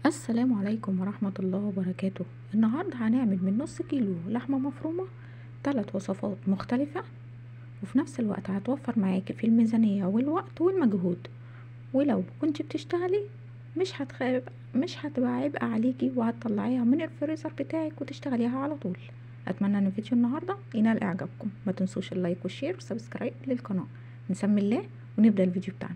السلام عليكم ورحمة الله وبركاته النهاردة هنعمل من نص كيلو لحمة مفرومة ثلاث وصفات مختلفة وفي نفس الوقت هتوفر معاكي في الميزانية والوقت والمجهود ولو كنت بتشتغلي مش هتخاب مش هتبقى عبء عليكي وهتطلعيها من الفريزر بتاعك وتشتغليها على طول اتمنى ان فيديو النهارده ينال اعجابكم ما تنسوش اللايك والشير والسبسكرايب للقناه نسمي الله ونبدا الفيديو بتاعنا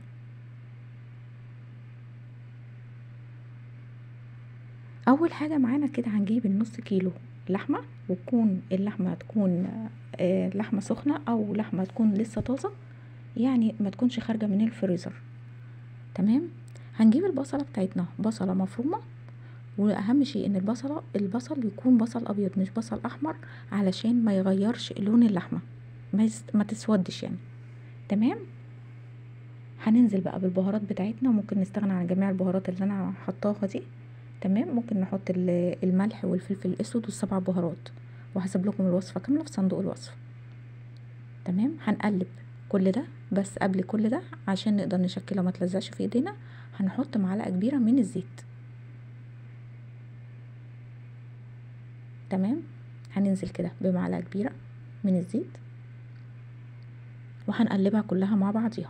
اول حاجه معانا كده هنجيب النص كيلو لحمه وتكون اللحمه تكون آه لحمه سخنه او لحمه تكون لسه طازه يعني ما تكونش خارجه من الفريزر تمام هنجيب البصله بتاعتنا بصله مفرومه واهم شيء ان البصله البصل يكون بصل ابيض مش بصل احمر علشان ما يغيرش لون اللحمه ما, يس... ما تسودش يعني تمام هننزل بقى بالبهارات بتاعتنا ممكن نستغنى عن جميع البهارات اللي انا حطاها دي تمام ممكن نحط الملح والفلفل الاسود والسبع بهارات وهسيب لكم الوصفه كامله في صندوق الوصف تمام هنقلب كل ده بس قبل كل ده عشان نقدر نشكله ما تلزقش في ايدينا هنحط معلقه كبيره من الزيت تمام هننزل كده بمعلقه كبيره من الزيت وهنقلبها كلها مع بعضيها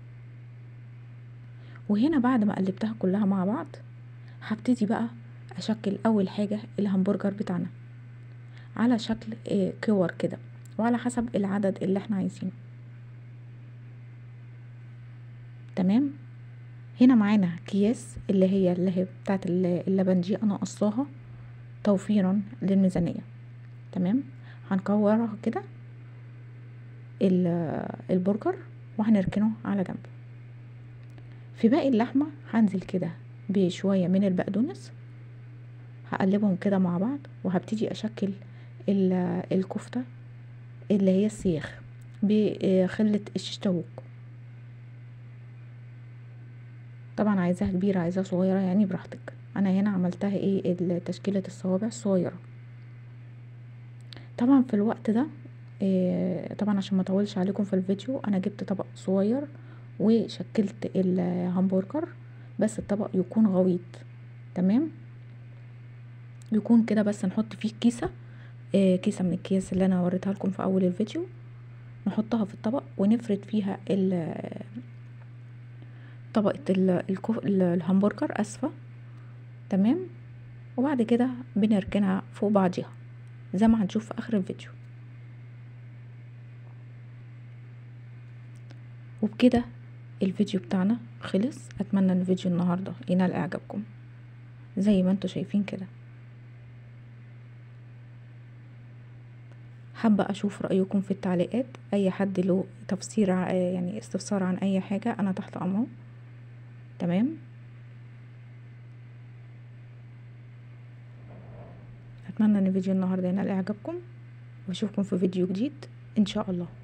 وهنا بعد ما قلبتها كلها مع بعض هبتدي بقى اشكل اول حاجة الهمبرجر بتاعنا على شكل إيه كور كده وعلى حسب العدد اللي احنا عايزينه تمام هنا معانا اكياس اللي هي اللي هي بتاعت اللبن دي انا قصاها توفيرا للميزانية تمام هنكورها كده البرجر وهنركنه على جنب في باقي اللحمة هنزل كده بشوية من البقدونس هقلبهم كده مع بعض وهبتدي اشكل الكفتة اللي هي السيخ بخلة الشيش طبعا عايزاها كبيرة عايزاها صغيرة يعني براحتك انا هنا عملتها ايه تشكيلة الصوابع الصغيرة طبعا في الوقت ده إيه طبعا عشان ما اطولش عليكم في الفيديو انا جبت طبق صغير وشكلت الهمبرجر بس الطبق يكون غويط تمام يكون كده بس نحط فيه كيسة آه كيسة من الكيس اللي انا وريتها لكم في اول الفيديو نحطها في الطبق ونفرد فيها طبقة الهمبرجر اسفة تمام وبعد كده بنركنها فوق بعضيها زي ما هنشوف في اخر الفيديو وبكده الفيديو بتاعنا خلص اتمنى ان الفيديو النهاردة ينال اعجابكم زي ما انتوا شايفين كده حابة اشوف رأيكم في التعليقات اي حد له تفسير يعني استفسار عن اي حاجة انا تحت امره تمام اتمنى ان فيديو النهاردة ينال اعجابكم واشوفكم في فيديو جديد ان شاء الله